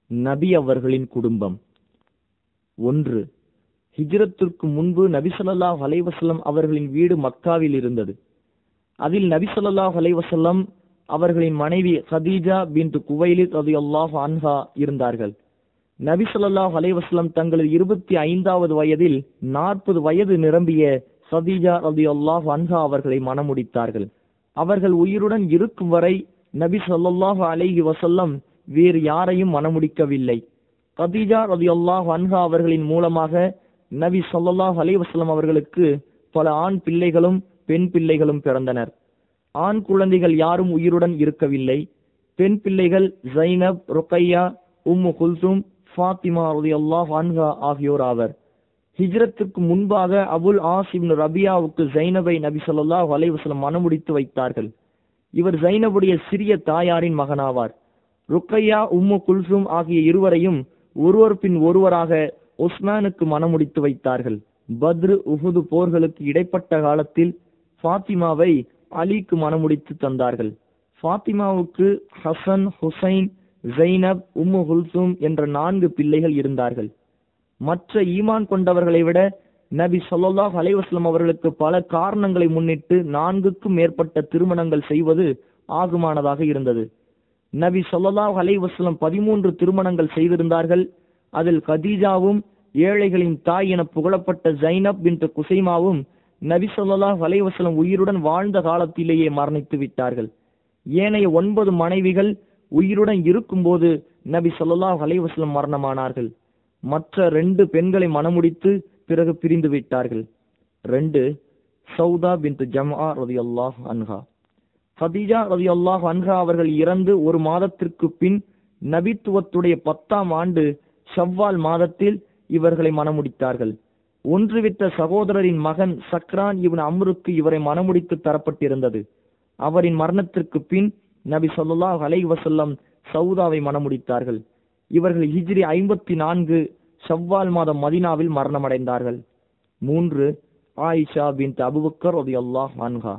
நபி அவர்களின் குடும்பம் ஒன்று ஹிஜ்ரத்திற்கு முன்பு நபி ஸல்லல்லாஹு அலைஹி வஸல்லம் அவர்களின் வீடு மக்காவில் இருந்தது அதில் நபி ஸல்லல்லாஹு அலைஹி வஸல்லம் அவர்களின் மனைவி கதீஜா பின்த் குவைலித் ரலியல்லாஹு அன்ஹா இருந்தார்கள் நபி ஸல்லல்லாஹு அலைஹி வஸல்லம் தங்களது இருபத்தி ஐந்தாவது வயதில் நாற்பது வயது நிரம்பிய சதீஜா ரலியல்லாஹு அன்ஹா அவர்களை மணமுடித்தார்கள் அவர்கள் உயிருடன் இருக்கும் வரை நபி ஸல்லல்லாஹு அலைஹி வஸல்லம் வேறு யாரையும் மணமுடிக்கவில்லை கதீஜா ரலியல்லாஹு அன்ஹா அவர்களின் மூலமாக நபி ஸல்லல்லாஹு அலைஹி வஸல்லம் அவர்களுக்கு பல ஆண் பிள்ளைகளும் பெண் பிள்ளைகளும் பிறந்தனர் ஆண் குழந்தைகள் யாரும் உயிருடன் இருக்கவில்லை பெண் பிள்ளைகள் ஜைனப் ருக்கையா உம்மு குல்தும் ஃபாத்திமா ரலியல்லாஹு அன்ஹா ஆகியோர் ஆவர் ஹிஜ்ரத்துக்கு முன்பாக அபுல் ஆஸ் இப்னு ரபியாவுக்கு ஜைனபை நபி ஸல்லல்லாஹு அலைஹி வஸல்லம் மணமுடித்து வைத்தார்கள் இவர் ஜைனபுடைய சிறிய தாயாரின் மகனாவார் ருக்கையா உம்மு குல்சும் ஆகிய இருவரையும் ஒருவர் பின் ஒருவராக உஸ்மானுக்கு மணமுடித்து வைத்தார்கள் பத்ரு உஹுது போர்களுக்கு இடைப்பட்ட காலத்தில் ஃபாத்திமாவை அலிக்கு மணமுடித்து தந்தார்கள் ஃபாத்திமாவுக்கு ஹசன் ஹுசைன் ஜைனப் உம்மு குல்சும் என்ற நான்கு பிள்ளைகள் இருந்தார்கள் மற்ற ஈமான் கொண்டவர்களை விட நபி ஸல்லல்லாஹு அலைஹி வஸல்லம் அவர்களுக்கு பல காரணங்களை முன்னிட்டு நான்குக்கும் மேற்பட்ட திருமணங்கள் செய்வது ஆகுமானதாக இருந்தது நபி ஸல்லல்லாஹு அலைஹி வஸல்லம் பதிமூன்று திருமணங்கள் செய்திருந்தார்கள் அதில் கதீஜாவும் ஏழைகளின் தாய் என புகழப்பட்ட ஜைனப் பின் குசைமாவும் நபி ஸல்லல்லாஹு அலைஹி வஸல்லம் உயிருடன் வாழ்ந்த காலத்திலேயே மரணித்து விட்டார்கள் ஏனைய ஒன்பது மனைவிகள் உயிருடன் இருக்கும்போது நபி ஸல்லல்லாஹு அலைஹி வஸல்லம் மரணமானார்கள் மற்ற ரெண்டு பெண்களை மணமுடித்து பிறகு பிரிந்து விட்டார்கள் ரெண்டு சௌதா பின் ஜம்ஆ ரலியல்லாஹு அன்ஹா ஃபதீஜா ரலியல்லாஹு அன்ஹா அவர்கள் இறந்து ஒரு மாதத்திற்கு பின் நபித்துவத்துடைய பத்தாம் ஆண்டு ஷவ்வால் மாதத்தில் இவர்களை மணமுடித்தார்கள் ஒன்றுவிட்ட சகோதரரின் மகன் சக்ரான் இவன் அம்ருக்கு இவரை மணமுடித்து தரப்பட்டிருந்தது அவரின் மரணத்திற்கு பின் நபி ஸல்லல்லாஹு அலைஹி வஸல்லம் சௌதாவை மணமுடித்தார்கள் இவர்கள் ஹிஜ்ரி ஐம்பத்தி நான்கு ஷவ்வால் மாதம் மதினாவில் மரணமடைந்தார்கள் மூன்று ஆயிஷா பின் அபுபக்கர் ரலியல்லாஹு அன்ஹா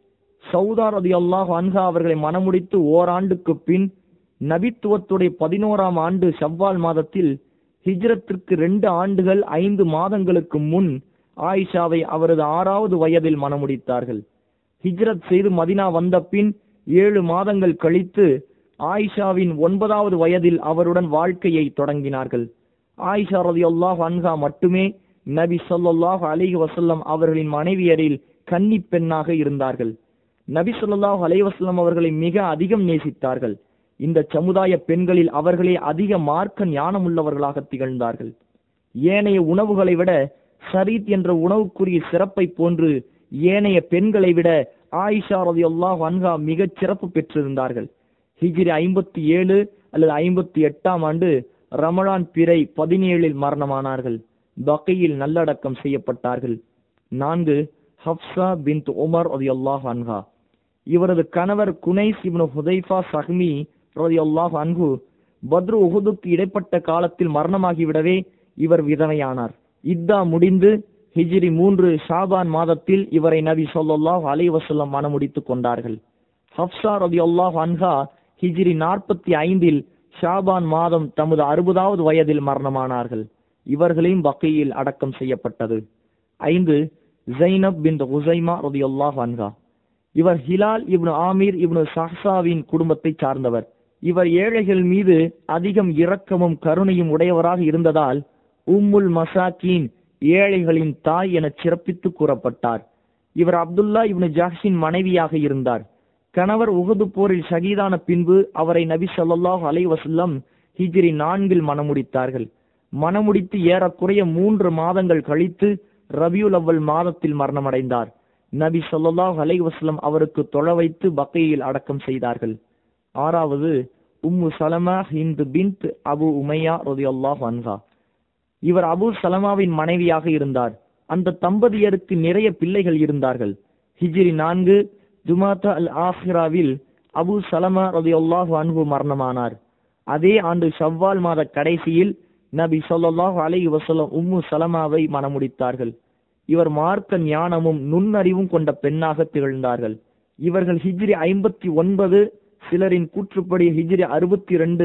சௌதா ரலியல்லாஹு அன்ஹா அவர்களை மணமுடித்து ஓராண்டுக்கு பின் நபித்துவத்துடைய பதினோராம் ஆண்டு ஷவ்வால் மாதத்தில் ஹிஜ்ரத்திற்கு ரெண்டு ஆண்டுகள் ஐந்து மாதங்களுக்கு முன் ஆயிஷாவை அவரது ஆறாவது வயதில் மணமுடித்தார்கள் ஹிஜ்ரத் செய்து மதினா வந்த பின் ஏழு மாதங்கள் கழித்து ஆயிஷாவின் ஒன்பதாவது வயதில் அவருடன் வாழ்க்கையை தொடங்கினார்கள் ஆயிஷா ரலியல்லாஹு அன்ஹா மட்டுமே நபி ஸல்லல்லாஹு அலைஹி வஸல்லம் அவர்களின் மனைவியரில் கன்னி பெண்ணாக இருந்தார்கள் நபி ஸல்லல்லாஹு அலைஹி வஸல்லம் அவர்களை மிக அதிகம் நேசித்தார்கள் இந்த சமுதாய பெண்களில் அவர்களே அதிக மார்க்க ஞானமுள்ளவர்களாக திகழ்ந்தார்கள் ஏனைய உணவுகளை விட சரீத் என்ற உணவுக்குரிய சிறப்பை போன்று ஏனைய பெண்களை விட ஆயிஷா ரலியல்லாஹு அன்ஹா மிகச் சிறப்பு பெற்றிருந்தார்கள் ஹிஜ்ரி ஐம்பத்தி ஏழு அல்லது ஐம்பத்தி எட்டாம் ஆண்டு ரமலான் பிறை பதினேழில் மரணமானார்கள் பக்கையில் நல்லடக்கம் செய்யப்பட்டார்கள் நான்கு ஹப்சா பின் உமர் ரலியல்லாஹு அன்ஹா இவரது கணவர் குனைஸ் இப்னு ஹுதைஃபா சஹ்மி ரலியல்லாஹு அன்ஹு பத்ரு உஹுதுக்கு இடைப்பட்ட காலத்தில் மரணமாகிவிடவே இவர் விதவையானார் இத்தா முடிந்து ஹிஜ்ரி மூன்று ஷாபான் மாதத்தில் இவரை நபி ஸல்லல்லாஹு அலைஹி வஸல்லம் மணமுடித்துக் கொண்டார்கள் ஹப்சா ரலியல்லாஹு அன்ஹா ஹிஜ்ரி நாற்பத்தி ஐந்தில் ஷாபான் மாதம் தமது அறுபதாவது வயதில் மரணமானார்கள் இவர்களையும் பக்கையில் அடக்கம் செய்யப்பட்டது ஐந்து ஜைனப் பின் ஹுசைமா ரலியல்லாஹு அன்ஹா இவர் ஹிலால் இப்னு ஆமீர் இப்னு சஹ்சாவின் குடும்பத்தை சார்ந்தவர் இவர் ஏழைகள் மீது அதிகம் இரக்கமும் கருணையும் உடையவராக இருந்ததால் உம்முல் மசாக்கீன் ஏழைகளின் தாய் என சிறப்பித்து கூறப்பட்டார் இவர் அப்துல்லா இப்னு ஜாஹ்ஷின் மனைவியாக இருந்தார் கணவர் உகுது போரில் ஷகீதான பின்பு அவரை நபி ஸல்லல்லாஹு அலைஹி வஸல்லம் ஹிஜ்ரி நான்கில் மணமுடித்தார்கள் மணமுடித்து ஏறக்குறைய மூன்று மாதங்கள் கழித்து ரபியுல் அவ்வல் மாதத்தில் மரணமடைந்தார் நபி ஸல்லல்லாஹு அலைஹி வஸல்லம் அவருக்கு தொழ வைத்து பக்கையில் அடக்கம் செய்தார்கள் ஆறாவது உம்மு சலமா ஹிந்து பின்த் அபு உமையா ரலியல்லாஹு அன்ஹா இவர் அபு சலமாவின் மனைவியாக இருந்தார் அந்த தம்பதியருக்கு நிறைய பிள்ளைகள் இருந்தார்கள் ஹிஜ்ரி நான்கு ஜுமாத்தா அல் ஆஹிராவில் அபு சலமா ரலியல்லாஹு அன்ஹு மரணமானார் அதே ஆண்டு ஷவ்வால் மாத கடைசியில் நபி ஸல்லல்லாஹு அலைஹி வஸல்லம் உம்மு சலமாவை மணமுடித்தார்கள் இவர் மார்க்க ஞானமும் நுண்ணறிவும் கொண்ட பெண்ணாக திகழ்ந்தார்கள் இவர்கள் ஹிஜ்ரி ஐம்பத்தி ஒன்பது சிலரின் கூற்றுப்படி ஹிஜ்ரி அறுபத்தி ரெண்டு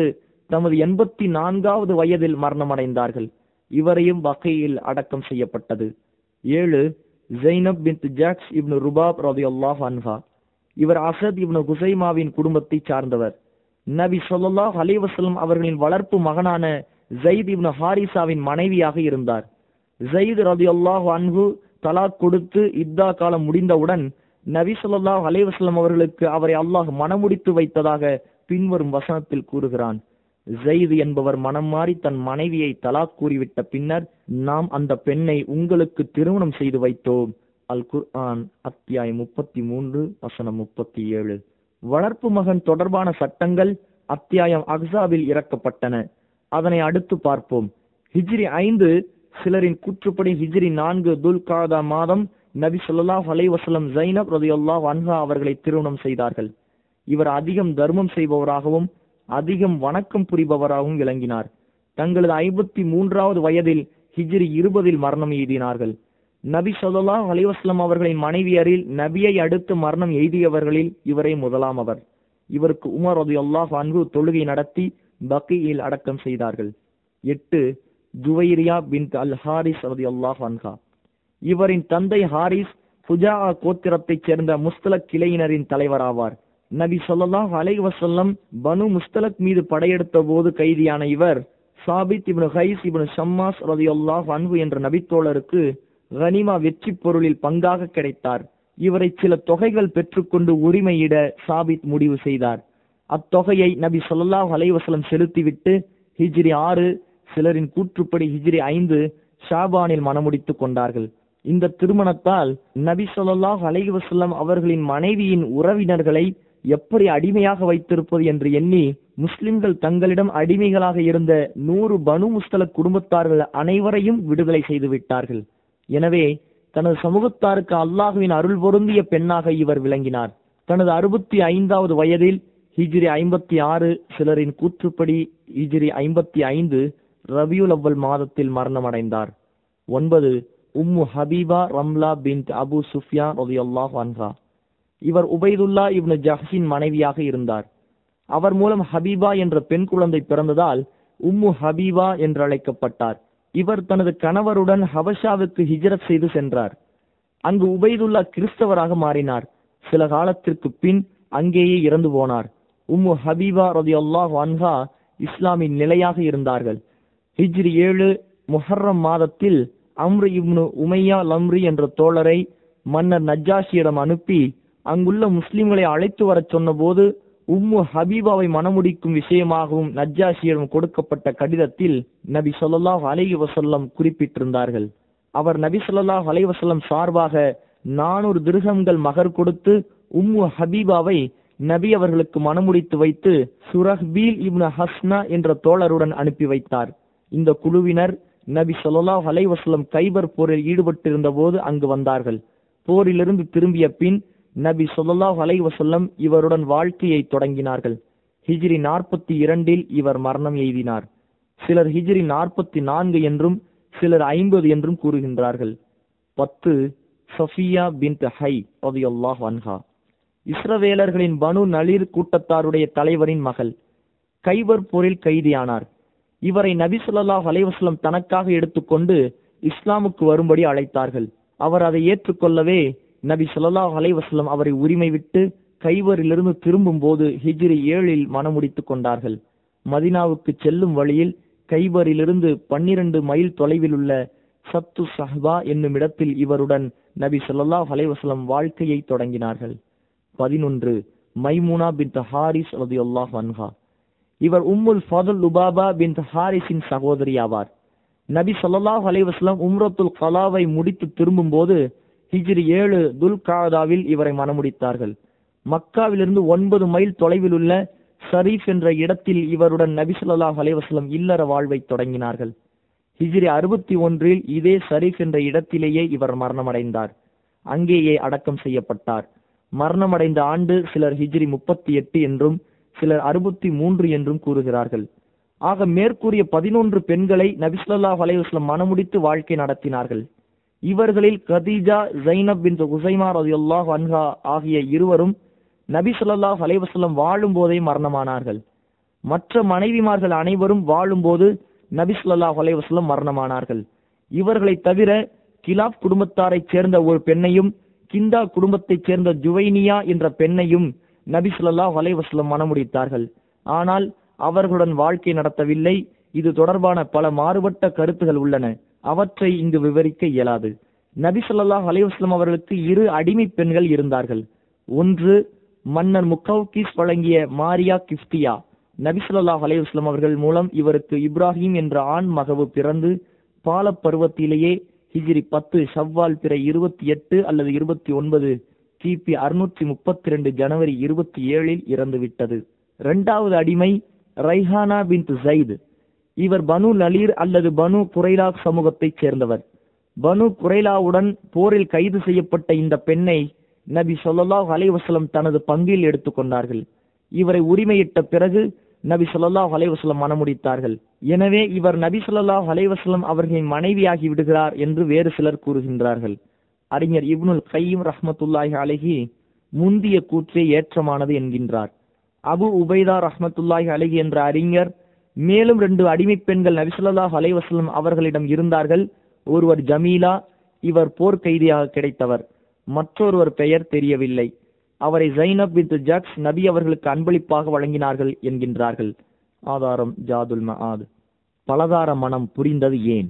தமது எண்பத்தி நான்காவது வயதில் மரணமடைந்தார்கள் இவரையும் வகையில் அடக்கம் செய்யப்பட்டது ஏழு ஜைனப் பின் ஜாக்ஸ் இப்னு ருபாப் ரதியுல்லாஹ் அன்ஹா இவர் அசத் இப்னு குசைமாவின் குடும்பத்தைச் சார்ந்தவர் நபி ஸல்லல்லாஹு அலைஹி வஸல்லம் அவர்களின் வளர்ப்பு மகனான ஜயித் இப்னு ஹாரிசாவின் மனைவியாக இருந்தார் ஜயித் ரதியுல்லாஹு அன்ஹு தலாக் கொடுத்து இத்தா காலம் முடிந்தவுடன் நபி ஸல்லல்லாஹு அலைஹி வஸல்லம் அவர்களுக்கு அவரை அல்லாஹ் மனமுடித்து வைத்ததாக பின்வரும் வசனத்தில் கூறுகிறான் ஜெயித் என்பவர் மனம் மாறி தன் மனைவியை தலாக் கூறிவிட்ட பின்னர் நாம் அந்த பெண்ணை உங்களுக்கு திருமணம் செய்து வைத்தோம் அல் குர்ஆன் அத்தியாயம் முப்பத்தி மூன்று வசனம் முப்பத்தி ஏழு வளர்ப்பு மகன் தொடர்பான சட்டங்கள் அத்தியாயம் அக்ஸாவில் இறக்கப்பட்டன அதனை அடுத்து பார்ப்போம் ஹிஜ்ரி ஐந்து சிலரின் கூற்றுப்படி ஹிஜ்ரி நான்கு துல் காதா மாதம் நபி ஸல்லல்லாஹு அலைஹி வஸல்லம் ஜைனப் ரலியல்லாஹு அன்ஹா அவர்களை திருமணம் செய்தார்கள் இவர் அதிகம் தர்மம் செய்பவராகவும் அதிகம் வணக்கம் புரிபவராகவும் விளங்கினார் தங்களது ஐம்பத்தி மூன்றாவது வயதில் ஹிஜ்ரி இருபதில் மரணம் எய்தினார்கள் நபி ஸல்லல்லாஹு அலைஹி வஸல்லம் அவர்களின் மனைவியரில் நபியை அடுத்து மரணம் எய்தியவர்களில் இவரே முதலாம் அவர் இவருக்கு உமர் ரலியல்லாஹு அன்ஹு தொழுகை நடத்தி பக்கியில் அடக்கம் செய்தார்கள் எட்டு ஜுவைரியா பின் அல் ஹாரிஸ் ரலியல்லாஹு அன்ஹா இவரின் தந்தை ஹாரிஸ் புஜா கோத்திரத்தைச் சேர்ந்த முஸ்தலக் கிளையினரின் தலைவராவார் நபி ஸல்லல்லாஹு அலைஹி வஸல்லம் பனு முஸ்தலக் மீது படையெடுத்த போது கைதியான இவர் சாபித் இப்னு ஹைஸ் இப்னு ஷம்மாஸ் ரலியல்லாஹு அன்ஹு என்ற நபித்தோழருக்கு கனிமா வெற்றி பொருளில் பங்காக கிடைத்தார் இவரை சில தொகைகள் பெற்றுக்கொண்டு உரிமையிட சாபித் முடிவு செய்தார் அத்தொகையை நபி ஸல்லல்லாஹு அலைஹி வஸல்லம் செலுத்திவிட்டு ஹிஜ்ரி ஆறு சிலரின் கூற்றுப்படி ஹிஜ்ரி ஐந்து ஷாபானில் மணமுடித்துக் கொண்டார்கள் இந்த திருமணத்தால் நபி ஸல்லல்லாஹு அலைஹி வஸல்லம் அவர்களின் மனைவியின் உறவினர்களை எப்படி அடிமையாக வைத்திருப்பது என்று எண்ணி முஸ்லிம்கள் தங்களிடம் அடிமைகளாக இருந்த நூறு பனு முஸ்தலக் குடும்பத்தார்கள் அனைவரையும் விடுதலை செய்து விட்டார்கள் எனவே தனது சமூகத்தாருக்கு அல்லாஹுவின் அருள் பொருந்திய பெண்ணாக இவர் விளங்கினார் தனது அறுபத்தி ஐந்தாவது வயதில் ஹிஜ்ரி ஐம்பத்தி ஆறு சிலரின் கூற்றுப்படி ஹிஜ்ரி ஐம்பத்தி ஐந்து ரபியுல் அவ்வல் மாதத்தில் மரணமடைந்தார் ஒன்பது உம்மு ஹபீபா ரம்லா பின் அபு சுஃபியா ரலியல்லாஹு அன்ஹா இவர் உபைதுல்லா இப்னு ஜஹ்ஷின் மனைவியாக இருந்தார் அவர் மூலம் ஹபீபா என்ற பெண் குழந்தை பிறந்ததால் உம்மு ஹபீபா என்று அழைக்கப்பட்டார் இவர் தனது கணவருடன் ஹபஷாவுக்கு ஹிஜ்ரத் செய்து சென்றார் அங்கு உபைதுல்லா கிறிஸ்தவராக மாறினார் சில காலத்திற்கு பின் அங்கேயே இறந்து போனார் உம்மு ஹபீபா ரதியல்லாஹு அன்ஹா இஸ்லாமின் நிலையாக இருந்தார்கள் ஹிஜ்ரி ஏழு முஹர்ரம் மாதத்தில் அம்ரு இப்னு உமையா லம்ரி என்ற தோழரை மன்னர் நஜ்ஜாஷியிடம் அனுப்பி அங்குள்ள முஸ்லிம்களை அழைத்து வரச் சொன்னபோது உம்மு ஹபீபாவை மணமுடிக்கும் விஷயமாகவும் நஜ்ஜாஷியிடம் கொடுக்கப்பட்ட கடிதத்தில் நபி ஸல்லல்லாஹு அலைஹி வஸல்லம் குறிப்பிட்டிருந்தார்கள் அவர் நபி ஸல்லல்லாஹு அலைஹி வஸல்லம் சார்பாக நானூறு திருகங்கள் மகர் கொடுத்து உம்மு ஹபீபாவை நபி அவர்களுக்கு மணமுடித்து வைத்து சுரஹ்பீல் இப்னு ஹஸ்னா என்ற தோழருடன் அனுப்பி வைத்தார் இந்த குழுவினர் நபி ஸல்லல்லாஹு அலைஹி வஸல்லம் கைபர் போரில் ஈடுபட்டிருந்த போது அங்கு வந்தார்கள் போரிலிருந்து திரும்பிய பின் நபி ஸல்லல்லாஹு அலைஹி வஸல்லம் இவருடன் வாழ்க்கையை தொடங்கினார்கள் ஹிஜ்ரி நாற்பத்தி இரண்டில் இவர் மரணம் எய்தினார் சிலர் ஹிஜ்ரி நாற்பத்தி நான்கு என்றும் சிலர் ஐம்பது என்றும் கூறுகின்றார்கள் பத்து சஃபியா பின் ஹை ரலியல்லாஹு அன்ஹா இஸ்ரவேலர்களின் பனு நளிர் கூட்டத்தாருடைய தலைவரின் மகள் கைபர் போரில் கைதியானார் இவரை நபி ஸல்லல்லாஹு அலைஹி வஸல்லம் தனக்காக எடுத்துக்கொண்டு இஸ்லாமுக்கு வரும்படி அழைத்தார்கள் அவர் அதை ஏற்றுக்கொள்ளவே நபி ஸல்லல்லாஹு அலைஹி வஸல்லம் அவரை உரிமை விட்டு கைவரிலிருந்து திரும்பும் போது ஹிஜ்ரி ஏழில் மணமுடித்துக் கொண்டார்கள் மதினாவுக்கு செல்லும் வழியில் கைபரிலிருந்து பன்னிரண்டு மைல் தொலைவில் உள்ள சத்து சஹ்பா என்னும் இடத்தில் இவருடன் நபி ஸல்லல்லாஹு அலைஹி வஸல்லம் வாழ்க்கையை தொடங்கினார்கள் பதினொன்று மைமுனா பின் ஹாரிஸ் ரலியல்லாஹு அன்ஹா இவர் உம்முல் ஃபதுல் லுபாபா பின் ஹாரிஸின் சகோதரி ஆவார் நபி ஸல்லல்லாஹு அலைஹி வஸல்லம் உம்ரத்துல் கலாவை முடித்து திரும்பும்போது ஹிஜ்ரி ஏழு துல் காதாவில் இவரை மணமுடித்தார்கள் மக்காவிலிருந்து ஒன்பது மைல் தொலைவில் உள்ள ஷரீஃப் என்ற இடத்தில் இவருடன் நபி ஸல்லல்லாஹு அலைஹி வஸல்லம் இல்லற வாழ்வை தொடங்கினார்கள் ஹிஜ்ரி அறுபத்தி ஒன்றில் இதே ஷரீஃப் என்ற இடத்திலேயே இவர் மரணமடைந்தார் அங்கேயே அடக்கம் செய்யப்பட்டார் மரணமடைந்த ஆண்டு சிலர் ஹிஜ்ரி முப்பத்தி எட்டு என்றும் சிலர் அறுபத்தி மூன்று என்றும் கூறுகிறார்கள் ஆக மேற்கூறிய பதினொன்று பெண்களை நபி ஸல்லல்லாஹு அலைஹி வஸல்லம் மணமுடித்து வாழ்க்கை நடத்தினார்கள் இவர்களில் கதீஜா ஜைனப் பின் ஹுசைமா ரலியல்லாஹு அன்ஹா ஆகிய இருவரும் நபி ஸல்லல்லாஹு அலைஹி வஸல்லம் வாழும் போதே மரணமானார்கள் மற்ற மனைவிமார்கள் அனைவரும் வாழும்போது நபி ஸல்லல்லாஹு அலைஹி வஸல்லம் மரணமானார்கள் இவர்களை தவிர கிலாப் குடும்பத்தாரைச் சேர்ந்த ஒரு பெண்ணையும் கிந்தா குடும்பத்தைச் சேர்ந்த ஜுவைனியா என்ற பெண்ணையும் நபி ஸல்லல்லாஹு அலைஹி வஸல்லம் மணமுடித்தார்கள் ஆனால் அவர்களுடன் வாழ்க்கை நடத்தவில்லை இது தொடர்பான பல மாறுபட்ட கருத்துகள் உள்ளன அவற்றை இங்கு விவரிக்க இயலாது நபி ஸல்லல்லாஹு அலைஹி வஸல்லம் அவர்களுக்கு இரு அடிமை பெண்கள் இருந்தார்கள் ஒன்று மன்னர் முக்கவுகிஸ் வழங்கிய மாரியா கிஃப்தியா நபி ஸல்லல்லாஹு அலைஹி வஸல்லம் அவர்கள் மூலம் இவருக்கு இப்ராஹிம் என்ற ஆண் மகவு பிறந்து பால பருவத்திலேயே ஹிஜ்ரி பத்து ஷவ்வால் பிற இருபத்தி எட்டு அல்லது இருபத்தி ஒன்பது கிபி அறுநூற்றி முப்பத்தி ரெண்டு ஜனவரி இருபத்தி ஏழில் இறந்துவிட்டது இரண்டாவது அடிமை ரைஹானா பின் ஜைத் இவர் பனு நலீர் அல்லது பனு குரைலா சமூகத்தைச் சேர்ந்தவர் பனு குரைலாவுடன் போரில் கைது செய்யப்பட்ட இந்த பெண்ணை நபி ஸல்லல்லாஹு அலைஹி வஸல்லம் தனது பங்கில் எடுத்துக்கொண்டார்கள் இவரை உரிமையிட்ட பிறகு நபி ஸல்லல்லாஹு அலைஹி வஸல்லம் மணமுடித்தார்கள் எனவே இவர் நபி ஸல்லல்லாஹு அலைஹி வஸல்லம் அவர்களின் மனைவியாகி விடுகிறார் என்று வேறு சிலர் கூறுகின்றார்கள் அறிஞர் இப்னுல் கையும் ரஹ்மத்துல்லாஹி அலைஹி முந்திய கூற்றே ஏற்றமானது என்கின்றார் அபு உபைதா ரஹ்மத்துல்லாஹி அலைஹி என்ற அறிஞர் மேலும் ரெண்டு அடிமை பெண்கள் நபி ஸல்லல்லாஹு அலைஹி வஸல்லம் அவர்களிடம் இருந்தார்கள் ஒருவர் ஜமீலா இவர் போர் கைதியாக கிடைத்தவர் மற்றொருவர் பெயர் தெரியவில்லை அவரை ஜைனப் பின் ஜக்ஸ் நபி அவர்களுக்கு அன்பளிப்பாக வழங்கினார்கள் என்கின்றார்கள் ஆதாரம் ஜாதுல் மஆத் பலதார மனம் புரிந்தது ஏன்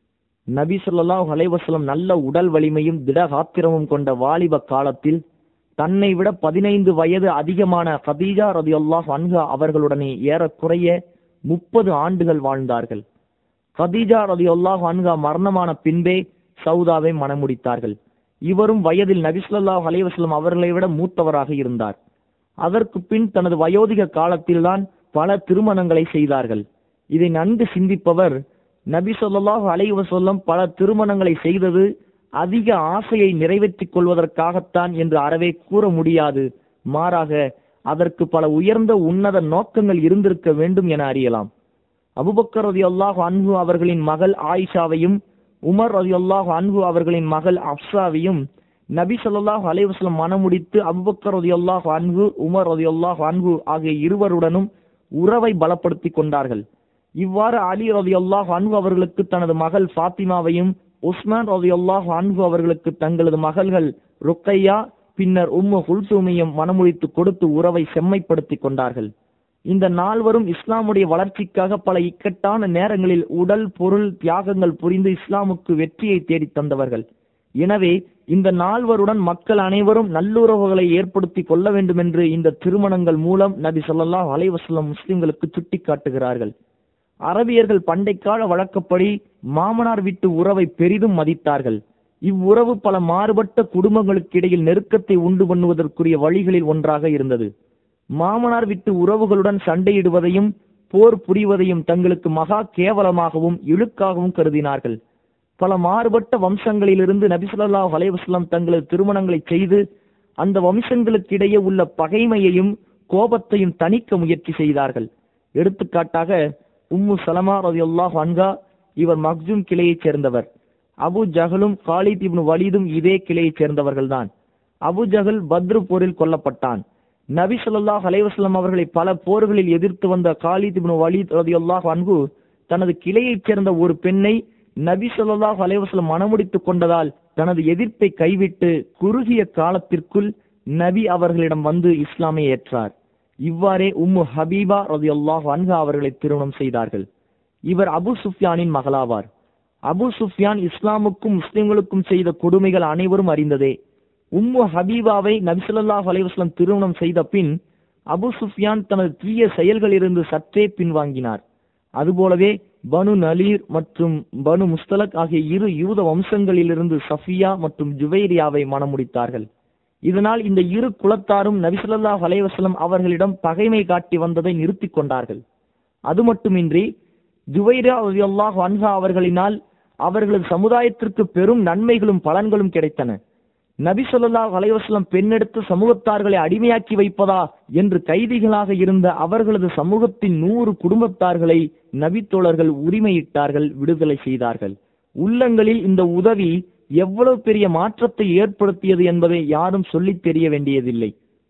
நபி ஸல்லல்லாஹு அலைஹி வஸல்லம் நல்ல உடல் வலிமையும் திடகாத்திரமும் கொண்ட வாலிப காலத்தில் தன்னை விட பதினைந்து வயது அதிகமான கதீஜா ரதியுல்லாஹ் அன்ஹா அவர்களுடனே ஏறக்குறைய முப்பது ஆண்டுகள் வாழ்ந்தார்கள் கதீஜா ரதியுல்லாஹ் அன்ஹா மரணமான பின்பே சவுதாவை மணமுடித்தார்கள் இவரும் வயதில் நபிஸ்வல்லாஹ் அலைவாஸ்லம் அவர்களை விட மூத்தவராக இருந்தார் அதற்கு பின் தனது வயோதிக காலத்தில்தான் பல திருமணங்களை செய்தார்கள் இதை நன்கு சிந்திப்பவர் நபி சொல்லாஹு அலைஹி வஸல்லம் பல திருமணங்களை செய்தது அதிக ஆசையை நிறைவேற்றிக் கொள்வதற்காகத்தான் என்று அறவே கூற முடியாது மாறாக அதற்கு பல உயர்ந்த உன்னத நோக்கங்கள் இருந்திருக்க வேண்டும் என அறியலாம் அபுபக்கர் ரதி அல்லாஹ் அன்ஹு அவர்களின் மகள் ஆயிஷாவையும் உமர் ரதி அல்லாஹ் அன்ஹு அவர்களின் மகள் அப்சாவையும் நபி ஸல்லல்லாஹு அலைஹி வஸல்லம் மணமுடித்து அபுபக்கர் ரதி அல்லாஹ் அன்ஹு உமர் ரதி அல்லாஹ் அன்ஹு ஆகிய இருவருடனும் உறவை பலப்படுத்திக் கொண்டார்கள் இவ்வாறு அலி ரதி அல்லாஹ் அன்ஹு அவர்களுக்கு தனது மகள் ஃபாத்திமாவையும் உஸ்மான் ரதி அல்லாஹ் அன்ஹு அவர்களுக்கு தங்களது மகள்கள் ருக்கையா பின்னர் உம்மு குல்சூமையும் மணமுடித்து கொடுத்து உறவை செம்மைப்படுத்திக் கொண்டார்கள் இந்த நால்வரும் இஸ்லாமுடைய வளர்ச்சிக்காக பல இக்கட்டான நேரங்களில் உடல் பொருள் தியாகங்கள் புரிந்து இஸ்லாமுக்கு வெற்றியை தேடித் தந்தவர்கள் எனவே இந்த நால்வருடன் மக்கள் அனைவரும் நல்லுறவுகளை ஏற்படுத்தி கொள்ள வேண்டும் என்று இந்த திருமணங்கள் மூலம் நபி ஸல்லல்லாஹு அலைஹி வஸல்லம் முஸ்லிம்களுக்கு சுட்டிக்காட்டுகிறார்கள் அரபியர்கள் பண்டைக்கால வழக்கப்படி மாமனார் வீட்டு உறவை பெரிதும் மதித்தார்கள் இவ்வுறவு பல மாறுபட்ட குடும்பங்களுக்கு இடையில் நெருக்கத்தை உண்டு பண்ணுவதற்குரிய வழிகளில் ஒன்றாக இருந்தது மாமனார் விட்டு உறவுகளுடன் சண்டையிடுவதையும் போர் புரிவதையும் தங்களுக்கு மகா கேவலமாகவும் இழுக்காகவும் கருதினார்கள் பல மாறுபட்ட வம்சங்களிலிருந்து நபிசுல்லாஹ் அலைவாஸ்லாம் தங்களது திருமணங்களை செய்து அந்த வம்சங்களுக்கிடையே உள்ள பகைமையையும் கோபத்தையும் தணிக்க முயற்சி செய்தார்கள் எடுத்துக்காட்டாக உம்மு சலமா ரதியுல்லாஹ் அன்கா இவர் மக்ஜூம் கிளையைச் சேர்ந்தவர் அபு ஜஹலும் காலித் இப்னு வலீதும் இதே கிளையைச் சேர்ந்தவர்கள்தான் அபு ஜஹல் பத்ரு போரில் கொல்லப்பட்டான் நபி ஸல்லல்லாஹு அலைஹி வஸல்லம் அவர்களை பல போர்களில் எதிர்த்து வந்த காலித் இப்னு வலீத் ரலியல்லாஹு அன்ஹு தனது கிளையைச் சேர்ந்த ஒரு பெண்ணை நபி ஸல்லல்லாஹு அலைஹி வஸல்லம் மணமுடித்துக் கொண்டதால் தனது எதிர்ப்பை கைவிட்டு குறுகிய காலத்திற்குள் நபி அவர்களிடம் வந்து இஸ்லாமை ஏற்றார் இவ்வாறே உம்மு ஹபீபா ரலியல்லாஹு அன்ஹா அவர்களை திருமணம் செய்தார்கள் இவர் அபு சுஃப்யானின் மகளாவார் அபு சுஃப்யான் இஸ்லாமுக்கும் முஸ்லிம்களுக்கும் செய்த கொடுமைகள் அனைவரும் அறிந்ததே உம்மு ஹபீபாவை நபிசல்லாஹ் அலைவாஸ்லம் திருமணம் செய்த பின் அபு சுஃப்யான் தனது தீய செயல்களிலிருந்து சற்றே பின்வாங்கினார் அதுபோலவே பனு நலீர் மற்றும் பனு முஸ்தலக் ஆகிய இரு யூத வம்சங்களிலிருந்து சஃபியா மற்றும் ஜுவைரியாவை மணமுடித்தார்கள் இதனால் இந்த இரு குலத்தாரும் நபிசல்லாஹ் அலைவாஸ்லம் அவர்களிடம் பகைமை காட்டி வந்ததை நிறுத்திக் கொண்டார்கள் அது மட்டுமின்றி ஜுவைரா அல்லாஹ் அன்ஹா அவர்களினால் அவர்களது சமுதாயத்திற்கு பெரும் நன்மைகளும் பலன்களும் கிடைத்தன நபி சொல்லாஹ் அலைவாஸ்லம் பெண்ணெடுத்து சமூகத்தார்களை அடிமையாக்கி வைப்பதா என்று கைதிகளாக இருந்த அவர்களது சமூகத்தின் நூறு குடும்பத்தார்களை நபித்தோழர்கள் உரிமையிட்டார்கள் விடுதலை செய்தார்கள் உள்ளங்களில் இந்த உதவி எவ்வளவு பெரிய மாற்றத்தை ஏற்படுத்தியது என்பதை யாரும் சொல்லித் தெரிய வேண்டியதில்லை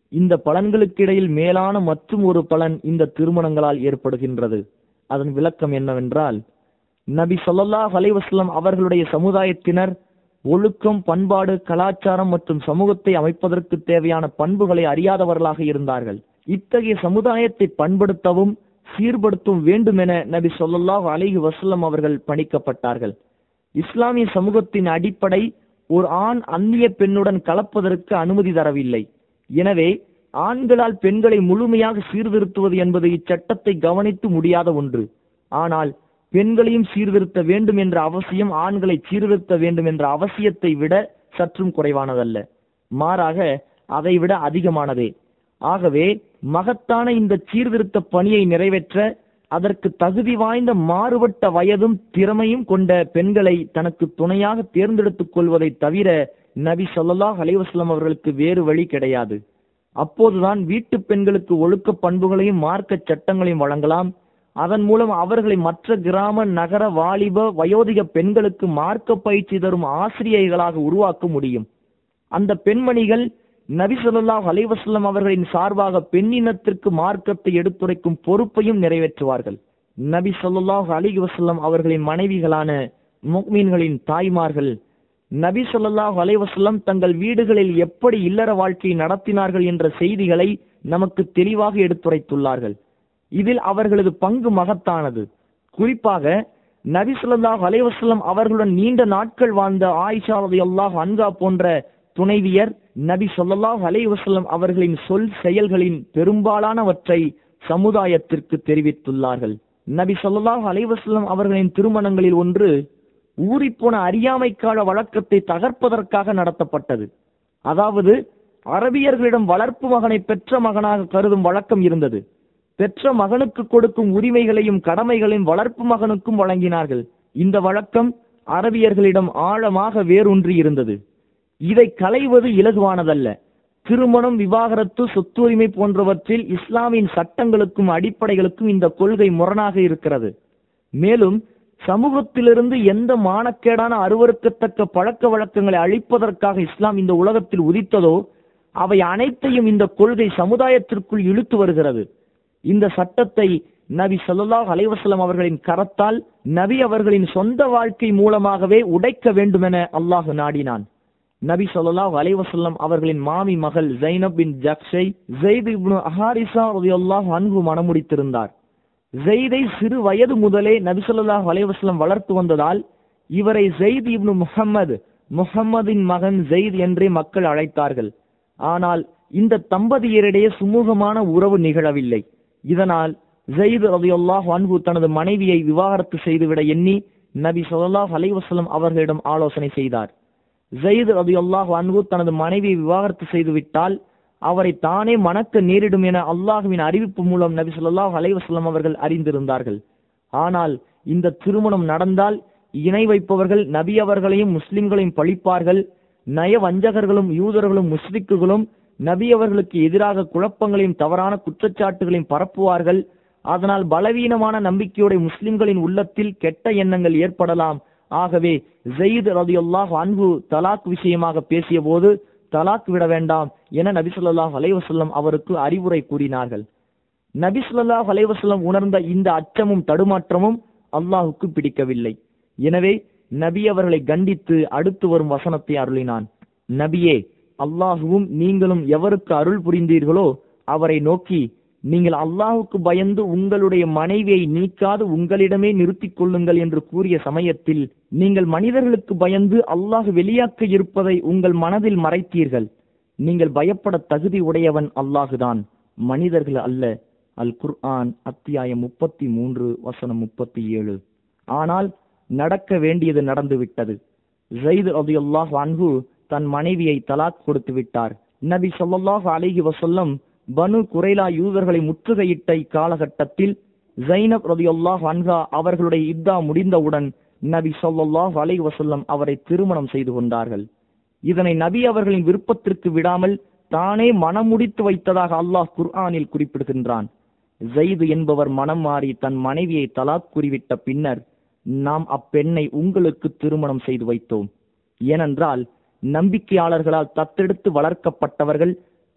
இந்த பலன்களுக்கிடையில் மேலான மற்றும் ஒரு பலன் இந்த திருமணங்களால் ஏற்படுகின்றது அதன் விளக்கம் என்னவென்றால் நபி ஸல்லல்லாஹு அலைஹி வஸல்லம் அவர்களுடைய சமுதாயத்தினர் ஒழுக்கம் பண்பாடு கலாச்சாரம் மற்றும் சமூகத்தை அமைப்பதற்கு தேவையான பண்புகளை அறியாதவர்களாக இருந்தார்கள் இத்தகைய சமுதாயத்தை பண்படுத்தவும் சீர்படுத்தவும் வேண்டுமென நபி ஸல்லல்லாஹு அலைஹி வஸல்லம் அவர்கள் பணிக்கப்பட்டார்கள் இஸ்லாமிய சமூகத்தின் அடிப்படை ஒரு ஆண் அந்நிய பெண்ணுடன் கலப்பதற்கு அனுமதி தரவில்லை எனவே ஆண்களால் பெண்களை முழுமையாக சீர்திருத்துவது என்பது இச்சட்டத்தை கவனித்து முடியாத ஒன்று ஆனால் பெண்களையும் சீர்திருத்த வேண்டும் என்ற அவசியம் ஆண்களை சீர்திருத்த வேண்டும் என்ற அவசியத்தை விட சற்றும் குறைவானதல்ல மாறாக அதைவிட அதிகமானதே ஆகவே மகத்தான இந்த சீர்திருத்த பணியை நிறைவேற்ற அதற்கு தகுதி வாய்ந்த மாறுபட்ட வயதும் திறமையும் கொண்ட பெண்களை தனக்கு துணையாக தேர்ந்தெடுத்துக் கொள்வதை தவிர நபி ஸல்லல்லாஹு அலைஹி வஸல்லம் அவர்களுக்கு வேறு வழி கிடையாது அப்போதுதான் வீட்டு பெண்களுக்கு ஒழுக்க பண்புகளையும் மார்க்க சட்டங்களையும் வழங்கலாம் அதன் மூலம் அவர்களை மற்ற கிராம நகர வாலிப வயோதிக பெண்களுக்கு மார்க்க பயிற்சி தரும் ஆசிரியர்களாக உருவாக்க முடியும் அந்த பெண்மணிகள் நபி ஸல்லல்லாஹு அலைஹி வஸல்லம் அவர்களின் சார்பாக பெண்ணினத்திற்கு மார்க்கத்தை எடுத்துரைக்கும் பொறுப்பையும் நிறைவேற்றுவார்கள் நபி ஸல்லல்லாஹு அலைஹி வஸல்லம் அவர்களின் மனைவிகளான முக்மீன்களின் தாய்மார்கள் நபி ஸல்லல்லாஹு அலைஹி வஸல்லம் தங்கள் வீடுகளில் எப்படி இல்லற வாழ்க்கையை நடத்தினார்கள் என்ற செய்திகளை நமக்கு தெளிவாக எடுத்துரைத்துள்ளார்கள் இதில் அவர்களது பங்கு மகத்தானது குறிப்பாக நபி ஸல்லல்லாஹு அலைஹி வஸல்லம் அவர்களுடன் நீண்ட நாட்கள் வாழ்ந்த ஆயிஷா ரலியல்லாஹு அன்ஹா போன்ற துணைவியர் நபி ஸல்லல்லாஹு அலைஹி வஸல்லம் அவர்களின் சொல் செயல்களின் பெரும்பாலானவற்றை சமுதாயத்திற்கு தெரிவித்துள்ளார்கள் நபி ஸல்லல்லாஹு அலைஹி வஸல்லம் அவர்களின் திருமணங்களில் ஒன்று ஊறிப்போன அறியாமைக்கால வழக்கத்தை தகர்ப்பதற்காக நடத்தப்பட்டது அதாவது அரபியர்களிடம் வளர்ப்பு மகனை பெற்ற மகனாக கருதும் வழக்கம் இருந்தது பெற்ற மகனுக்கு கொடுக்கும் உரிமைகளையும் கடமைகளையும் வளர்ப்பு மகனுக்கும் வழங்கினார்கள் இந்த வழக்கம் அரபியர்களிடம் ஆழமாக வேரூன்றி இருந்தது இதை களைவது இலகுவானதல்ல திருமணம் விவாகரத்து சொத்துரிமை போன்றவற்றில் இஸ்லாமின் சட்டங்களுக்கும் அடிப்படைகளுக்கும் இந்த கொள்கை முரணாக இருக்கிறது மேலும் சமூகத்திலிருந்து எந்த மானக்கேடான அருவருக்கத்தக்க பழக்க வழக்கங்களை அழிப்பதற்காக இஸ்லாம் இந்த உலகத்தில் உதித்ததோ அவை அனைத்தையும் இந்த கொள்கை சமுதாயத்திற்குள் இழுத்து வருகிறது இந்த சட்டத்தை நபி ஸல்லல்லாஹு அலைஹி வஸல்லம் அவர்களின் கரத்தால் நபி அவர்களின் சொந்த வாழ்க்கை மூலமாகவே உடைக்க வேண்டுமென அல்லாஹ் நாடினான் நபி ஸல்லல்லாஹு அலைஹி வஸல்லம் அவர்களின் மாமி மகள் ஜைனப் பின் ஜக்ஷை ஜெயித் இப்னு அஹாரிசா ரலியல்லாஹு அன்ஹு மணமுடித்திருந்தார் ஜெயிதை சிறு வயது முதலே நபி ஸல்லல்லாஹு அலைஹி வஸல்லம் வளர்த்து வந்ததால் இவரை ஜெயித் இப்னு முஹம்மது முஹம்மதின் மகன் ஜெயித் என்றே மக்கள் அழைத்தார்கள் ஆனால் இந்த தம்பதியரிடையே சுமூகமான உறவு நிகழவில்லை இதனால் ஜெயித் ரலியல்லாஹு அன்ஹு தனது மனைவியை விவாகரத்து செய்துவிட எண்ணி நபி ஸல்லல்லாஹு அலைஹி வஸல்லம் அவர்களிடம் ஆலோசனை செய்தார் ஜெயித் ரலியல்லாஹு அன்ஹு தனது மனைவியை விவாகரத்து செய்துவிட்டால் அவரை தானே மணக்க நேரிடும் என அல்லாஹுவின் அறிவிப்பு மூலம் நபி ஸல்லல்லாஹு அலைஹி வஸல்லம் அவர்கள் அறிந்திருந்தார்கள் ஆனால் இந்த திருமணம் நடந்தால் இணை வைப்பவர்கள் நபி அவர்களையும் முஸ்லிம்களையும் பழிப்பார்கள் நய வஞ்சகர்களும் யூதர்களும் முஸ்லிக்குகளும் நபி அவர்களுக்கு எதிராக குழப்பங்களையும் தவறான குற்றச்சாட்டுகளையும் பரப்புவார்கள் அதனால் பலவீனமான நம்பிக்கையுடைய முஸ்லிம்களின் உள்ளத்தில் கெட்ட எண்ணங்கள் ஏற்படலாம் ஆகவே ஜெயித் ரதியுல்லாஹ் அன்பு தலாக் விஷயமாக பேசிய போது தலாக் விட வேண்டாம் என நபி ஸல்லல்லாஹு அலைஹி வஸல்லம் அவருக்கு அறிவுரை கூறினார்கள் நபி ஸல்லல்லாஹு அலைஹி வஸல்லம் உணர்ந்த இந்த அச்சமும் தடுமாற்றமும் அல்லாஹுக்கு பிடிக்கவில்லை எனவே நபி அவர்களை கண்டித்து அடுத்து வரும் வசனத்தை அருளினான் நபியே அல்லாஹுவும் நீங்களும் எவருக்கு அருள் புரிந்தீர்களோ அவரை நோக்கி நீங்கள் அல்லாஹுக்கு பயந்து உங்களுடைய மனைவியை நீக்காது உங்களிடமே நிறுத்திக் கொள்ளுங்கள் என்று கூறிய சமயத்தில் நீங்கள் மனிதர்களுக்கு பயந்து அல்லாஹ் வெளியாக்க இருப்பதை உங்கள் மனதில் மறைத்தீர்கள் நீங்கள் பயப்பட தகுதி உடையவன் அல்லாஹுதான் மனிதர்கள் அல்ல அல் குர்ஆன் அத்தியாயம் முப்பத்தி மூன்று வசனம் முப்பத்தி ஏழு ஆனால் நடக்க வேண்டியது நடந்துவிட்டது ஜெயித் ரதியுல்லாஹ் அன்ஹு தன் மனைவியை தலாக் கொடுத்து விட்டார் நபி ஸல்லல்லாஹு அலைஹி வஸல்லம் பனு குரைலா யூதர்களை முற்றுகையிட்ட இக்காலகட்டத்தில் ஜைனப் ரதியுல்லாஹ் அன்ஹா அவர்களுடைய இத்தா முடிந்தவுடன் நபி ஸல்லல்லாஹு அலைஹி வஸல்லம் அவரை திருமணம் செய்து கொண்டார்கள் இதனை நபி அவர்களின் விருப்பத்திற்கு விடாமல் தானே மனமுடித்து வைத்ததாக அல்லாஹ் குர்ஆனில் குறிப்பிடுகின்றான் ஜெயிது என்பவர் மனம் மாறி தன் மனைவியை தலாக் கூறிவிட்ட பின்னர் நாம் அப்பெண்ணை உங்களுக்கு திருமணம் செய்து வைத்தோம் ஏனென்றால் நம்பிக்கையாளர்களால் தத்தெடுத்து வளர்க்கப்பட்டவர்கள்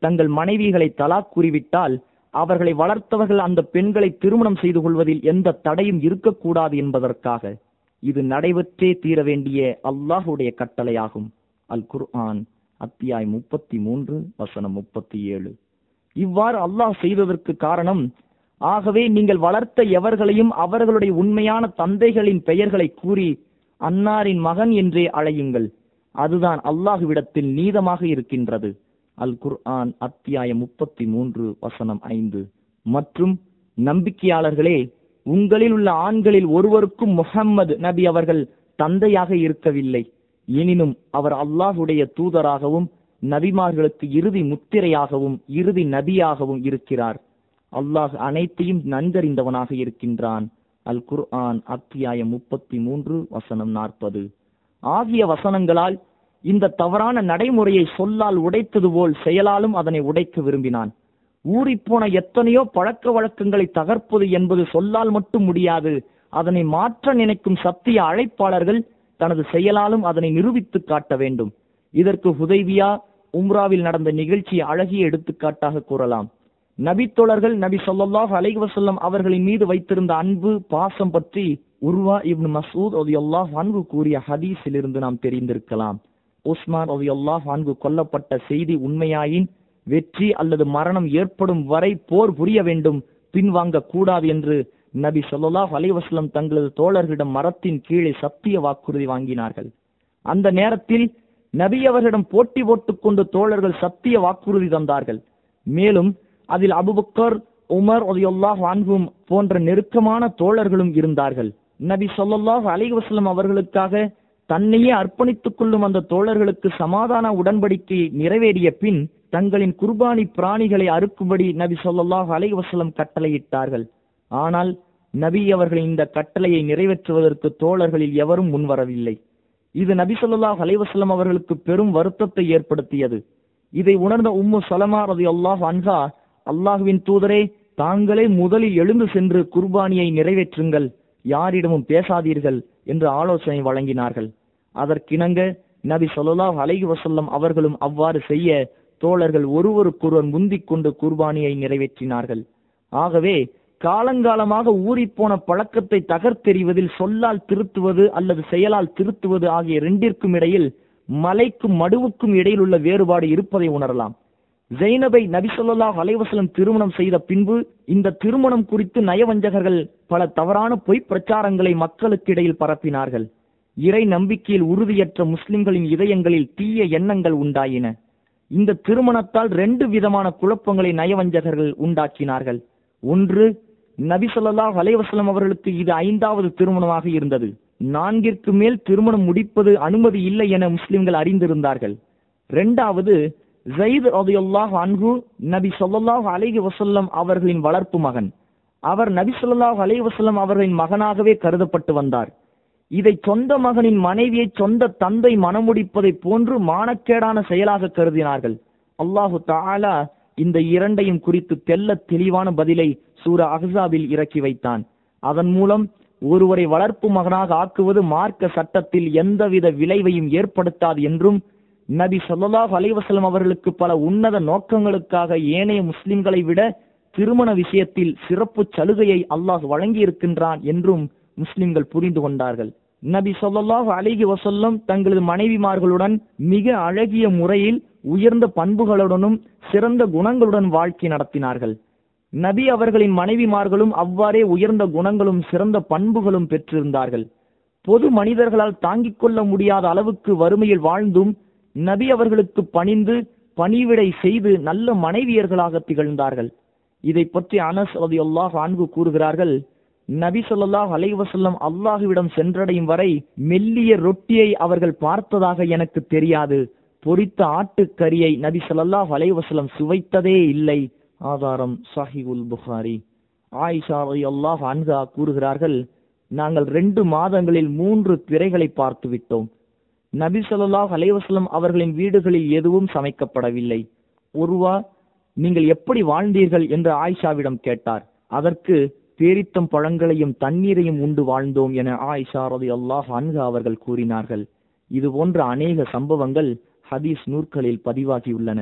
தங்கள் மனைவிகளை தலாக் கூறிவிட்டால் அவர்களை வளர்த்தவர்கள் அந்த பெண்களை திருமணம் செய்து கொள்வதில் எந்த தடையும் இருக்கக்கூடாது என்பதற்காக இது நடைபெற்றே தீர வேண்டிய அல்லாஹுடைய கட்டளையாகும் அல் குர்ஆன் அத்தியாய் முப்பத்தி மூன்று வசனம் முப்பத்தி ஏழு இவ்வாறு அல்லாஹ் செய்ததற்கு காரணம் ஆகவே நீங்கள் வளர்த்த எவர்களையும் அவர்களுடைய உண்மையான தந்தைகளின் பெயர்களை கூறி அன்னாரின் மகன் என்றே அழையுங்கள் அதுதான் அல்லாஹுவிடத்தில் நீதமாக இருக்கின்றது அல் குர்ஆன் அத்தியாயம் முப்பத்தி மூன்று வசனம் ஐந்து மற்றும் நம்பிக்கையாளர்களே உங்களில் உள்ள ஆண்களில் ஒருவருக்கும் முஹம்மது நபி அவர்கள் தந்தையாக இருக்கவில்லை எனினும் அவர் அல்லாஹுடைய தூதராகவும் நபிமார்களுக்கு இறுதி முத்திரையாகவும் இறுதி நபியாகவும் இருக்கிறார் அல்லாஹ் அனைத்தையும் நன்கறிந்தவனாக இருக்கின்றான் அல் குர்ஆன் அத்தியாயம் முப்பத்தி மூன்று வசனம் நாற்பது ஆகிய வசனங்களால் இந்த தவறான நடைமுறையை சொல்லால் உடைத்தது போல் செயலாலும் அதனை உடைக்க விரும்பினான் ஊறிப்போன எத்தனையோ பழக்க வழக்கங்களை தகர்ப்பது என்பது சொல்லால் மட்டும் முடியாது அதனை மாற்ற நினைக்கும் சத்திய அழைப்பாளர்கள் தனது செயலாலும் அதனை நிரூபித்து காட்ட வேண்டும் இதற்கு ஹுதைவியா உம்ராவில் நடந்த நிகழ்ச்சி அழகிய எடுத்துக்காட்டாக கூறலாம் நபித்தோழர்கள் நபி ஸல்லல்லாஹு அலைஹி வஸல்லம் அவர்களின் மீது வைத்திருந்த அன்பு பாசம் பற்றி உர்வா இப்னு மசூத் ரலியல்லாஹு அன்ஹு கூறிய ஹதீஸில் இருந்து நாம் தெரிந்திருக்கலாம் உஸ்மான் ரலியல்லாஹு அன்ஹு கொல்லப்பட்ட செய்தி உண்மையாயின் வெற்றி அல்லது மரணம் ஏற்படும் வரை போர் புரிய வேண்டும் பின்வாங்க கூடாது என்று நபி ஸல்லல்லாஹு அலைஹி வஸல்லம் தங்களது தோழர்களிடம் மரத்தின் கீழே சத்திய வாக்குறுதி வாங்கினார்கள் அந்த நேரத்தில் நபி அவர்களிடம் போட்டி போட்டுக் கொண்டு தோழர்கள் சத்திய வாக்குறுதி தந்தார்கள் மேலும் அதில் அபுபக்கர் உமர் ரலியல்லாஹு அன்ஹும் போன்ற நெருக்கமான தோழர்களும் இருந்தார்கள் நபி ஸல்லல்லாஹு அலைஹி வஸல்லம் அவர்களுக்காக தன்னையே அர்ப்பணித்துக் கொள்ளும் அந்த தோழர்களுக்கு சமாதான உடன்படிக்கை நிறைவேறிய பின் தங்களின் குர்பானி பிராணிகளை அறுக்கும்படி நபி ஸல்லல்லாஹு அலைஹி வஸல்லம் கட்டளையிட்டார்கள் ஆனால் நபி அவர்களின் இந்த கட்டளையை நிறைவேற்றுவதற்கு தோழர்களில் எவரும் முன்வரவில்லை இது நபி ஸல்லல்லாஹு அலைஹி வஸல்லம் அவர்களுக்கு பெரும் வருத்தத்தை ஏற்படுத்தியது இதை உணர்ந்த உம்மு சலமா ரலியல்லாஹு அன்ஹா அல்லாஹுவின் தூதரே தாங்களே முதலில் எழுந்து சென்று குர்பானியை நிறைவேற்றுங்கள் யாரிடமும் பேசாதீர்கள் என்று ஆலோசனை வழங்கினார்கள் அதற்கிணங்க நபி ஸல்லல்லாஹு அலைஹி வஸல்லம் அவர்களும் அவ்வாறு செய்ய தோழர்கள் ஒருவருக்கொருவர் முந்திக் கொண்டு குர்பானியை நிறைவேற்றினார்கள் ஆகவே காலங்காலமாக ஊறிப்போன பழக்கத்தை தகர்த்தெறிவதில் சொல்லால் திருத்துவது அல்லது செயலால் திருத்துவது ஆகிய இரண்டிற்கும் இடையில் மலைக்கும் மடுவுக்கும் இடையில் உள்ள வேறுபாடு இருப்பதை உணரலாம் ஜெய்னபை நபி ஸல்லல்லாஹு அலைஹி வஸல்லம் திருமணம் செய்த பின்பு இந்த திருமணம் குறித்து நயவஞ்சகர்கள் பல தவறான பொய் பிரச்சாரங்களை மக்களுக்கு இடையில் பரப்பினார்கள் இறை நம்பிக்கையில் உறுதியற்ற முஸ்லிம்களின் இதயங்களில் தீய எண்ணங்கள் உண்டாயின இந்த திருமணத்தால் ரெண்டு விதமான குழப்பங்களை நயவஞ்சகர்கள் உண்டாக்கினார்கள் ஒன்று நபி ஸல்லல்லாஹு அலைஹி வஸல்லம் அவர்களுக்கு இது ஐந்தாவது திருமணமாக இருந்தது நான்கிற்கு மேல் திருமணம் முடிப்பது அனுமதி இல்லை என முஸ்லிம்கள் அறிந்திருந்தார்கள் இரண்டாவது ஜயித் ரலியல்லாஹு அன்ஹு நபி ஸல்லல்லாஹு அலைஹி வஸல்லம் அவர்களின் வளர்ப்பு மகன் அவர் நபி ஸல்லல்லாஹு அலைஹி வஸல்லம் அவர்களின் மகனாகவே கருதப்பட்டு வந்தார் இதை சொந்த மகனின் மனைவியை சொந்த தந்தை மணமுடிப்பதை போன்று மானக்கேடான செயலாக கருதினார்கள் அல்லாஹு தஆலா இந்த இரண்டையும் குறித்து தெல்ல தெளிவான பதிலை சூரா அஹ்ஸாபில் இறக்கி வைத்தான் அதன் மூலம் ஒருவரை வளர்ப்பு மகனாக ஆக்குவது மார்க்க சட்டத்தில் எந்தவித விளைவையும் ஏற்படுத்தாது என்றும் நபி ஸல்லல்லாஹு அலைஹி வஸல்லம் அவர்களுக்கு பல உன்னத நோக்கங்களுக்காக ஏனைய முஸ்லிம்களை விட திருமண விஷயத்தில் சிறப்பு சலுகையை அல்லாஹ் வழங்கியிருக்கின்றான் என்றும் முஸ்லிம்கள் புரிந்து கொண்டார்கள் நபி ஸல்லல்லாஹு அலைஹி வஸல்லம் தங்களது மனைவிமார்களுடன் மிக அழகிய முறையில் உயர்ந்த பண்புகளுடனும் சிறந்த குணங்களுடன் வாழ்க்கை நடத்தினார்கள் நபி அவர்களின் மனைவிமார்களும் அவ்வாறே உயர்ந்த குணங்களும் சிறந்த பண்புகளும் பெற்றிருந்தார்கள் பொது மனிதர்களால் தாங்கிக் கொள்ள முடியாத அளவுக்கு வறுமையில் வாழ்ந்தும் நபி அவர்களுக்கு பணிந்து பணிவிடை செய்து நல்ல மனைவியர்களாக திகழ்ந்தார்கள் இதை பற்றி அனஸ் ரலியல்லாஹு அன்ஹு கூறுகிறார்கள் நபி ஸல்லல்லாஹு அலைஹி வஸல்லம் அல்லாஹ்விடம் சென்றடையும் வரை மெல்லிய ரொட்டியை அவர்கள் பார்த்ததாக எனக்கு தெரியாது பொரித்த ஆட்டுக்கறியை நபி ஸல்லல்லாஹு அலைஹி வஸல்லம் சுவைத்ததே இல்லை ஆதாரம் சஹிஹுல் புகாரி ஆயிஷா ரலியல்லாஹு அன்ஹா கூறுகிறார்கள் நாங்கள் ரெண்டு மாதங்களில் மூன்று திரைகளை பார்த்து விட்டோம் நபி ஸல்லல்லாஹு அலைஹி வஸல்லம் அவர்களின் வீடுகளில் எதுவும் சமைக்கப்படவில்லை ஒருவா நீங்கள் எப்படி வாழ்ந்தீர்கள் என்று ஆயிஷாவிடம் கேட்டார் அதற்கு பேரித்தம் பழங்களையும் தண்ணீரையும் உண்டு வாழ்ந்தோம் என ஆயிஷா ரலியல்லாஹு அன்ஹா அவர்கள் கூறினார்கள் இது போன்ற அநேக சம்பவங்கள் ஹதீஸ் நூற்களில் பதிவாகியுள்ளன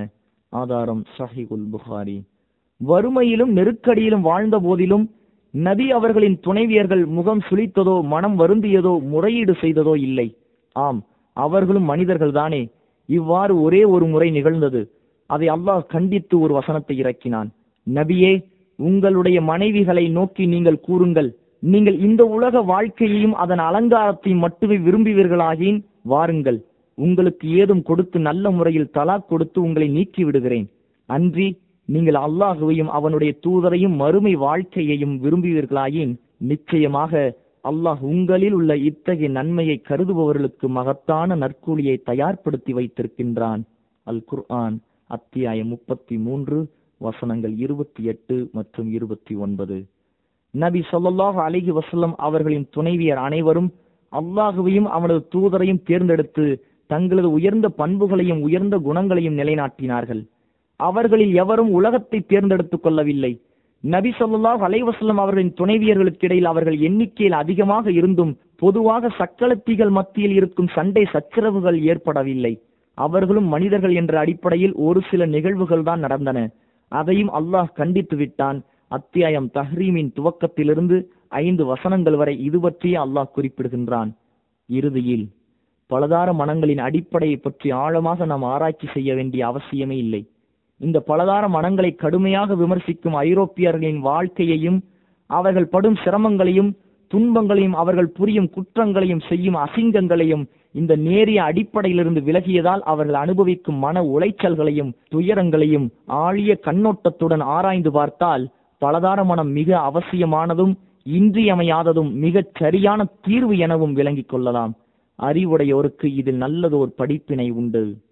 ஆதாரம் சஹிகுல் புகாரி வறுமையிலும் நெருக்கடியிலும் வாழ்ந்த போதிலும் நபி அவர்களின் துணைவியர்கள் முகம் சுளித்ததோ மனம் வருந்தியதோ முறையீடு செய்ததோ இல்லை ஆம் அவர்களும் மனிதர்கள் தானே இவ்வாறு ஒரே ஒரு முறை நிகழ்ந்தது அதை அல்லாஹ் கண்டித்து ஒரு வசனத்தை இறக்கினான் நபியே உங்களுடைய மனைவிகளை நோக்கி நீங்கள் கூறுங்கள் நீங்கள் இந்த உலக வாழ்க்கையையும் அதன் அலங்காரத்தையும் மட்டுமே விரும்புவீர்களாகின் வாருங்கள் உங்களுக்கு ஏதும் கொடுத்து நல்ல முறையில் தலாக் கொடுத்து உங்களை நீக்கி விடுகிறேன் அன்றி நீங்கள் அல்லாஹுவையும் அவனுடைய தூதரையும் மறுமை வாழ்க்கையையும் விரும்புவீர்களாயின் நிச்சயமாக அல்லாஹ் உங்களில் உள்ள இத்தகைய நன்மையை கருதுபவர்களுக்கு மகத்தான நற்கூலியை தயார்படுத்தி வைத்திருக்கின்றான் அல் குர்ஆன் அத்தியாயம் முப்பத்தி மூன்று வசனங்கள் இருபத்தி எட்டு மற்றும் இருபத்தி ஒன்பது நபி ஸல்லல்லாஹு அலைஹி வஸல்லம் அவர்களின் துணைவியர் அனைவரும் அல்லாஹுவையும் அவனது தூதரையும் தேர்ந்தெடுத்து தங்களது உயர்ந்த பண்புகளையும் உயர்ந்த குணங்களையும் நிலைநாட்டினார்கள் அவர்களில் எவரும் உலகத்தை தேர்ந்தெடுத்துக் கொள்ளவில்லை நபி ஸல்லல்லாஹு அலைஹி வஸல்லம் அவர்களின் துணைவியர்களுக்கு இடையில் அவர்கள் எண்ணிக்கையில் அதிகமாக இருந்தும் பொதுவாக சக்களத்திகள் மத்தியில் இருக்கும் சண்டை சச்சரவுகள் ஏற்படவில்லை அவர்களும் மனிதர்கள் என்ற அடிப்படையில் ஒரு சில நிகழ்வுகள் தான் நடந்தன அதையும் அல்லாஹ் கண்டித்து விட்டான் அத்தியாயம் தஹ்ரீமின் துவக்கத்திலிருந்து ஐந்து வசனங்கள் வரை இது பற்றியே அல்லாஹ் குறிப்பிடுகின்றான் இறுதியில் பலதார மனங்களின் அடிப்படையை பற்றி ஆழமாக நாம் ஆராய்ச்சி செய்ய வேண்டிய அவசியமே இல்லை இந்த பலதார மனங்களை கடுமையாக விமர்சிக்கும் ஐரோப்பியர்களின் வாழ்க்கையையும் அவர்கள் படும் சிரமங்களையும் துன்பங்களையும் அவர்கள் புரியும் குற்றங்களையும் செய்யும் அசிங்கங்களையும் இந்த நேரிய அடிப்படையிலிருந்து விலகியதால் அவர்கள் அனுபவிக்கும் மன உளைச்சல்களையும் துயரங்களையும் ஆழிய கண்ணோட்டத்துடன் ஆராய்ந்து பார்த்தால் பலதார மனம் மிக அவசியமானதும் இன்றியமையாததும் மிகச் சரியான தீர்வு எனவும் விளங்கிக் கொள்ளலாம் அறிவுடையோருக்கு இதில் நல்லதோர் படிப்பினை உண்டு